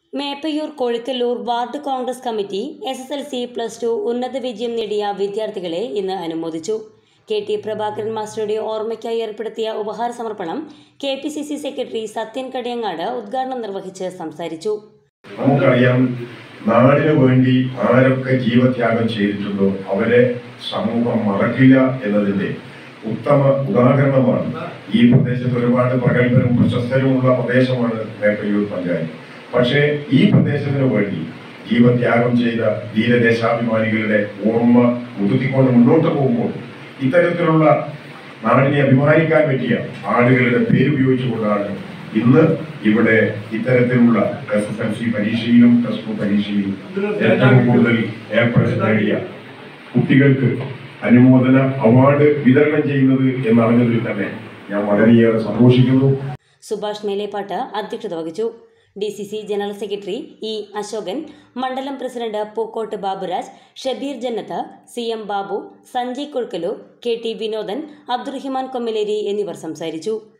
Meppayur Kozhukkallur ward Congress committee S S L C plus two ഉന്നത വിജയം നേടിയ വിദ്യാർത്ഥികളെ ഇന്ന് അനുമോദിച്ചു കെ ടി പ്രഭാകരൻ മാസ്റ്ററുടെ ഓർമ്മയ്ക്കായി ഏർപ്പെടുത്തിയ ഉപഹാര സമർപ്പണം K P C C secretary Sathyan Kadiyangad ഉദ്ഘാടനം നിർവഹിച്ച് സംസാരിച്ചു നമുക്കറിയാം നാടിനു വേണ്ടി ആരൊക്കെ ജീവത്യാഗം ചെയ്തിട്ടുണ്ടോ അവരെ സമൂഹം മറക്കില്ല എന്നതിന്റെ ഉത്തമ ഉദാഹരണമാണ് ഈ പ്രദേശത്ത് ഒരുപാട് പ്രഗത്ഭരും പ്രശസ്തരുമുള്ള പ്രദേശമാണ് മേപ്പയൂർ പഞ്ചായത്ത് പക്ഷേ ഈ പ്രദേശത്തിന് വേണ്ടി ജീവത്യാഗം ചെയ്ത ധീരദേശാഭിമാനികളുടെ ഓർമ്മ മുതിർത്തിക്കൊണ്ട് മുന്നോട്ട് പോകുമ്പോൾ ഇത്തരത്തിലുള്ള നാടിനെ അഭിമാനിക്കാൻ പറ്റിയ ആളുകളുടെ പേരുപയോഗിച്ചുകൊണ്ടാണ് ഇന്ന് ഇവിടെ ഇത്തരത്തിലുള്ള എസ് എസ് എൽ സി പരീക്ഷയിലും പ്ലസ് ടു പരീക്ഷയിലും ഏറ്റവും കൂടുതൽ എ പ്ലസ് നേടിയ കുട്ടികൾക്ക് അനുമോദന അവാർഡ് വിതരണം ചെയ്യുന്നത് എന്നറിഞ്ഞതിൽ തന്നെ ഞാൻ വളരെയേറെ സന്തോഷിക്കുന്നു സുഭാഷ് മേലേപ്പാട്ട് അധ്യക്ഷത വഹിച്ചു D C C general secretary E Ashokan മണ്ഡലം president Pookkot Baburaj Shabeer Jannath C M Babu Sanjay Kozhukkallur K T Vinodan Abdurahiman Kommileri എന്നിവർ സംസാരിച്ചു